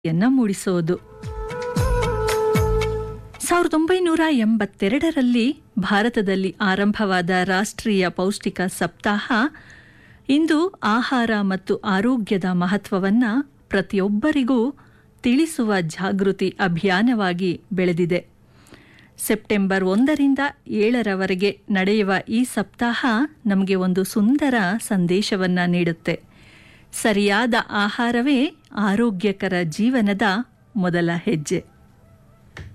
ಯನ್ನ ಮೂಡಿಸೋದು ಸಾವಿರದ ಒಂಬೈನೂರ ಎಂಬತ್ತೆರಡರಲ್ಲಿ ಭಾರತದಲ್ಲಿ ಆರಂಭವಾದ ರಾಷ್ಟ್ರೀಯ ಪೌಷ್ಟಿಕ ಸಪ್ತಾಹ ಇಂದು ಆಹಾರ ಮತ್ತು ಆರೋಗ್ಯದ ಮಹತ್ವವನ್ನು ಪ್ರತಿಯೊಬ್ಬರಿಗೂ ತಿಳಿಸುವ ಜಾಗೃತಿ ಅಭಿಯಾನವಾಗಿ ಬೆಳೆದಿದೆ ಸೆಪ್ಟೆಂಬರ್ ಒಂದರಿಂದ ಏಳರವರೆಗೆ ನಡೆಯುವ ಈ ಸಪ್ತಾಹ ನಮಗೆ ಒಂದು ಸುಂದರ ಸಂದೇಶವನ್ನು ನೀಡುತ್ತೆ ಸರಿಯಾದ ಆಹಾರವೇ ಆರೋಗ್ಯಕರ ಜೀವನದ ಮೊದಲ ಹೆಜ್ಜೆ